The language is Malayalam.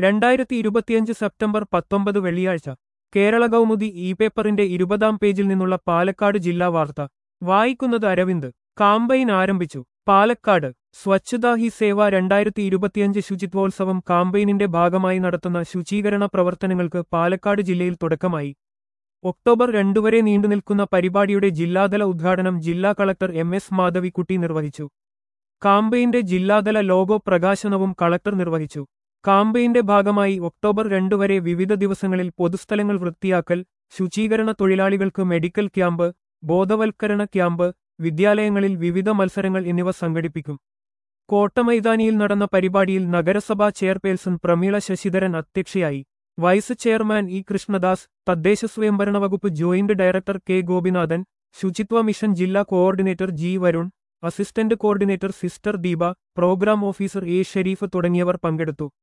രണ്ടായിരത്തി ഇരുപത്തിയഞ്ച് സെപ്റ്റംബർ പത്തൊമ്പത് വെള്ളിയാഴ്ച കേരള കൗമുദി ഇ പേപ്പറിന്റെ ഇരുപതാം പേജിൽ നിന്നുള്ള പാലക്കാട് ജില്ലാ വാർത്ത വായിക്കുന്നത് അരവിന്ദ് കാമ്പയിൻ ആരംഭിച്ചു പാലക്കാട് സ്വച്ഛതാ ഹി സേവ രണ്ടായിരത്തി ഇരുപത്തിയഞ്ച് ശുചിത്വോത്സവം കാമ്പയിനിന്റെ ഭാഗമായി നടത്തുന്ന ശുചീകരണ പ്രവർത്തനങ്ങൾക്ക് പാലക്കാട് ജില്ലയിൽ തുടക്കമായി ഒക്ടോബർ രണ്ടു വരെ നീണ്ടുനിൽക്കുന്ന പരിപാടിയുടെ ജില്ലാതല ഉദ്ഘാടനം ജില്ലാ കളക്ടർ എം എസ് മാധവിക്കുട്ടി നിർവഹിച്ചു കാമ്പയിന്റെ ജില്ലാതല ലോഗോ പ്രകാശനവും കളക്ടർ നിർവഹിച്ചു കാമ്പയിന്റെ ഭാഗമായി ഒക്ടോബർ രണ്ടു വരെ വിവിധ ദിവസങ്ങളിൽ പൊതുസ്ഥലങ്ങൾ വൃത്തിയാക്കൽ ശുചീകരണ തൊഴിലാളികൾക്ക് മെഡിക്കൽ ക്യാമ്പ് ബോധവൽക്കരണ ക്യാമ്പ് വിദ്യാലയങ്ങളിൽ വിവിധ മത്സരങ്ങൾ എന്നിവ സംഘടിപ്പിക്കും കോട്ടമൈതാനിയിൽ നടന്ന പരിപാടിയിൽ നഗരസഭാ ചെയർപേഴ്സൺ പ്രമീള ശശിധരൻ അധ്യക്ഷയായി വൈസ് ചെയർമാൻ ഇ കൃഷ്ണദാസ് തദ്ദേശ സ്വയംഭരണ വകുപ്പ് ജോയിന്റ് ഡയറക്ടർ കെ ഗോപിനാഥൻ ശുചിത്വ മിഷൻ ജില്ലാ coordinator G Varun assistant coordinator sister Deepa programme officer A Sharif തുടങ്ങിയവർ പങ്കെടുത്തു